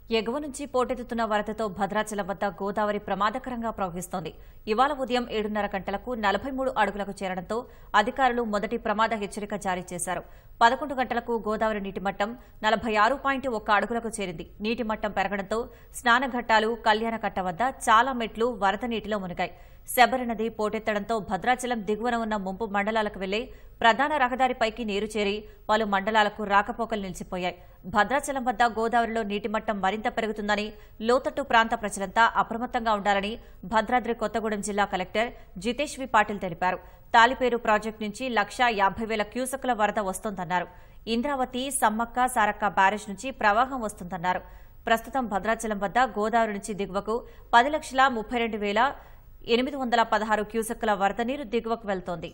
ఎగువ నుంచి పోటెత్తుతున్న వరదతో భద్రాచలం వద్ద గోదావరి ప్రమాదకరంగా ప్రవహిస్తోంది ఇవాళ ఉదయం ఏడున్నర గంటలకు నలభై మూడు అడుగులకు చేరడంతో అధికారులు మొదటి ప్రమాద హెచ్చరిక జారీ చేశారు పదకొండు గంటలకు గోదావరి నీటి మట్టం నలభై ఆరు పాయింట్ ఒక్క అడుగులకు చేరింది నీటి మట్టం పెరగడంతో స్నానఘట్టాలు కళ్యాణకట్ట వద్ద చాలా మెట్లు వరద నీటిలో మునిగాయి శబరి నది పోటెత్తడంతో భద్రాచలం దిగువన ఉన్న ముంపు మండలాలకు వెళ్లే ప్రధాన రహదారిపైకి నీరు చేరి పలు మండలాలకు రాకపోకలు నిలిచిపోయాయి భద్రాచలం వద్ద గోదావరిలో నీటి మట్టం మరింత పెరుగుతుందని లోతట్టు ప్రాంత ప్రజలంతా అప్రమత్తంగా ఉండాలని భద్రాద్రి కొత్తగూడెం జిల్లా కలెక్టర్ జితేష్ వి పాటిల్ తెలిపారు తాలిపేరు ప్రాజెక్టు నుంచి లక్షా యాభై వేల క్యూసెక్ల వరద వస్తోందన్నారు ఇంద్రావతి సమ్మక్క సారక్క బ్యారేజ్ నుంచి ప్రవాహం వస్తుందన్నారు ప్రస్తుతం భద్రాచలం వద్ద గోదావరి నుంచి దిగువకు పది లక్షల ముప్పై రెండు వేల ఎనిమిది వందల పదహారు క్యూసెక్కుల వరద నీరు దిగువకు వెళ్తోంది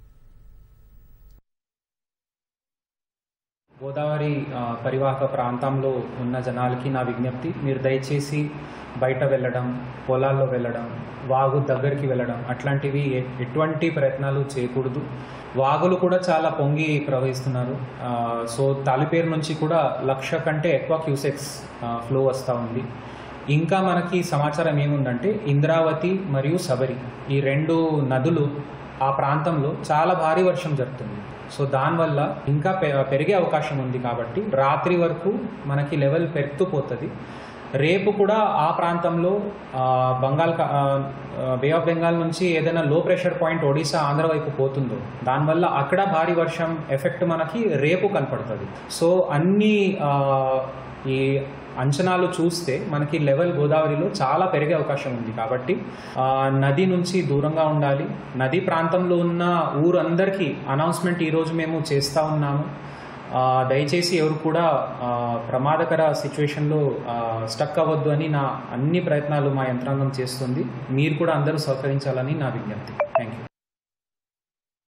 గోదావరి ఆ, పరివాహక ప్రాంతంలో ఉన్న జనాలకి నా విజ్ఞప్తి మీరు దయచేసి బయట వెళ్ళడం పొలాల్లో వెళ్ళడం వాగు దగ్గరికి వెళ్ళడం అట్లాంటివి ఎ- ఎటువంటి ప్రయత్నాలు చేయకూడదు వాగులు కూడా చాలా పొంగి ప్రవహిస్తున్నారు ఆ, సో తాలిపేరు నుంచి కూడా లక్ష కంటే ఎక్కువ క్యూసెక్స్ ఫ్లో వస్తూ ఉంది ఇంకా మనకి సమాచారం ఏముందంటే ఇంద్రావతి మరియు సబరి ఈ రెండు నదులు ఆ ప్రాంతంలో చాలా భారీ వర్షం జరుగుతుంది సో దానివల్ల ఇంకా పె- పెరిగే అవకాశం ఉంది కాబట్టి రాత్రి వరకు మనకి లెవెల్ పెరుగుతూ పోతుంది రేపు కూడా ఆ ప్రాంతంలో ఆ, బంగాల్ క- ఆ, బే ఆఫ్ బెంగాల్ నుంచి ఏదైనా లో ప్రెషర్ పాయింట్ ఒడిశా ఆంధ్ర వైపు పోతుందో దానివల్ల అక్కడ భారీ వర్షం ఎఫెక్ట్ మనకి రేపు కనపడుతుంది సో అన్ని ఆ, ఈ అంచనాలు చూస్తే మనకి లెవెల్ గోదావరిలో చాలా పెరిగే అవకాశం ఉంది కాబట్టి ఆ, నది నుంచి దూరంగా ఉండాలి నది ప్రాంతంలో ఉన్న ఊరందరికీ అనౌన్స్మెంట్ ఈరోజు మేము చేస్తూ ఉన్నాము ఆ, దయచేసి ఎవరు కూడా ఆ, ప్రమాదకర సిచ్యువేషన్లో స్టక్ అవ్వద్దు అని నా అన్ని ప్రయత్నాలు మా యంత్రాంగం చేస్తుంది మీరు కూడా అందరూ సహకరించాలని నా విజ్ఞప్తి థ్యాంక్ యూ